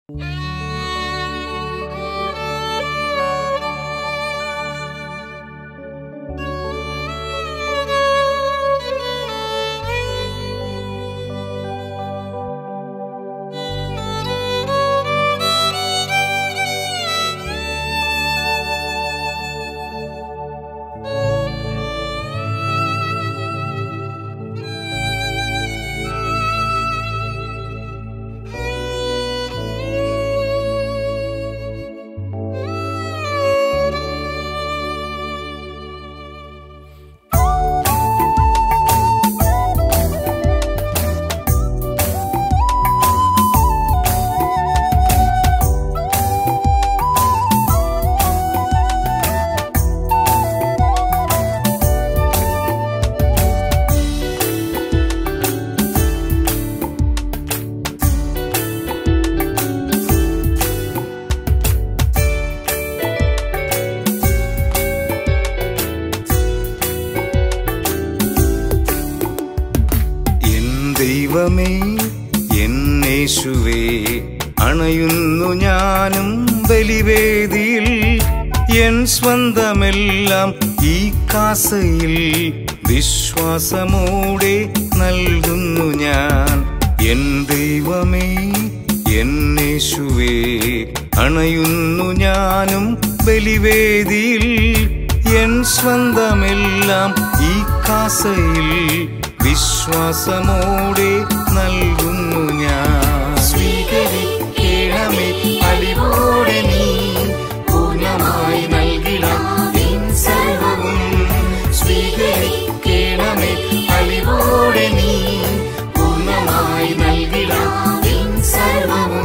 N ദൈവമേ എന്നേശുവേ അണയുന്നു ഞാനും ബലിവേദിയിൽ എൻ സ്വന്തമെല്ലാം ഈ കാസയിൽ വിശ്വാസമോടെ നൽകുന്നു ഞാൻ എൻ ദൈവമേ എന്നേശുവേ അണയുന്നു ഞാനും ബലിവേദിയിൽ എൻ സ്വന്തമെല്ലാം ഈ കാസയിൽ വിശ്വാസമോടെ നൽകുന്നു ഞാൻ സ്വീകരിക്കണമേ അലിവോടെ നീ പൂർണ്ണമായി നൽകിടാം നിൻ സർവവും സ്വീകരിക്കണമേ അലിവോടെ നീ പൂർണ്ണമായി നൽകിടാം നിൻ സർവവും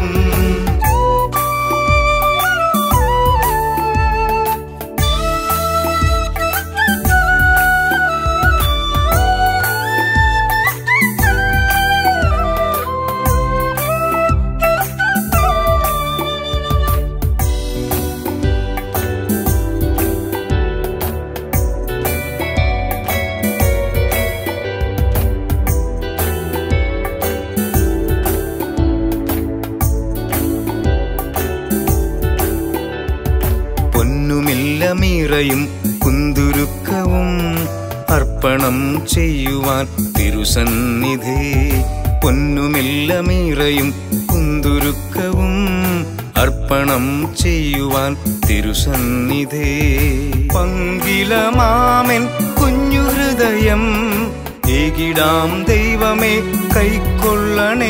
പൊന്നുമില്ല മീറയും കുന്തുരുക്കവും അർപ്പണം ചെയ്യുവാൻ തിരുസന്നിധി പൊന്നുമില്ല മീറയും കുന്തുരുക്കവും അർപ്പണം ചെയ്യുവാൻ തിരുസന്നിധി പങ്കിലമാമൻ കുഞ്ഞു ഹൃദയം ഏകിടാം ദൈവമേ കൈക്കൊള്ളണേ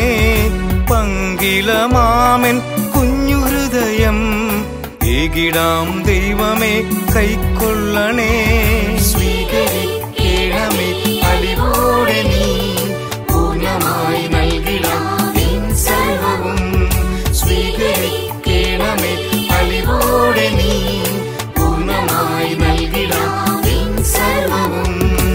പങ്കിലമാമൻ കുഞ്ഞു ഹൃദയം ഏകിടാം ദൈവമേ കൈക്കൊള്ളണേ സ്വീകരിക്കണമേ അലിവോടെ നീ പൂർണ്ണമായി നൽകിടാം നിൻ സർവവും സ്വീകരിക്കണമേ അലിവോടെ നീ പൂർണ്ണമായി നൽകിടാം നിൻ സർവവും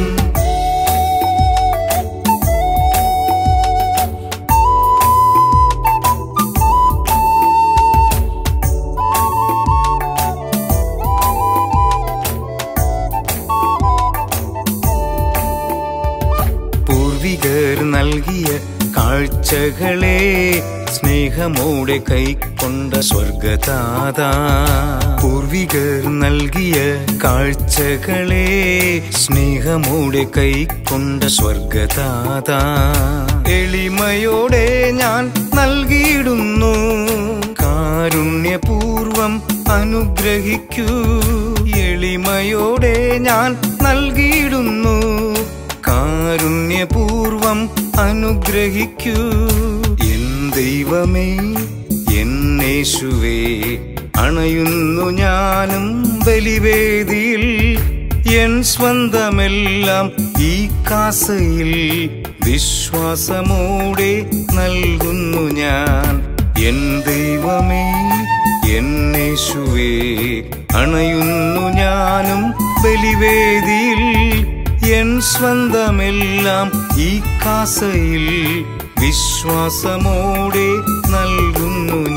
പൂർവികർ നൽകിയ കാഴ്ചകളെ സ്നേഹമോടെ കൈക്കൊണ്ട സ്വർഗതാത പൂർവികർ നൽകിയ കാഴ്ചകളെ സ്നേഹമോടെ കൈക്കൊണ്ട സ്വർഗതാത എളിമയോടെ ഞാൻ നൽകിയിടുന്നു കാരുണ്യപൂർവം അനുഗ്രഹിക്കൂ എളിമയോടെ ഞാൻ നൽകിയിടുന്നു കാരുണ്യപൂർവം അനുഗ്രഹിക്കൂ എൻ ദൈവമേ എന്നേശുവേ അണയുന്നു ഞാനും ബലിവേദിയിൽ എൻ സ്വന്തമെല്ലാം ഈ കാസയിൽ വിശ്വാസമോടെ നൽകുന്നു ഞാൻ എൻ ദൈവമേ എന്നേശുവേ അണയുന്നു ഞാനും ബലിവേദിയിൽ എൻ സ്വന്തമെല്ലാം ഈ കാസയിൽ വിശ്വാസമോടെ നൽകുന്നു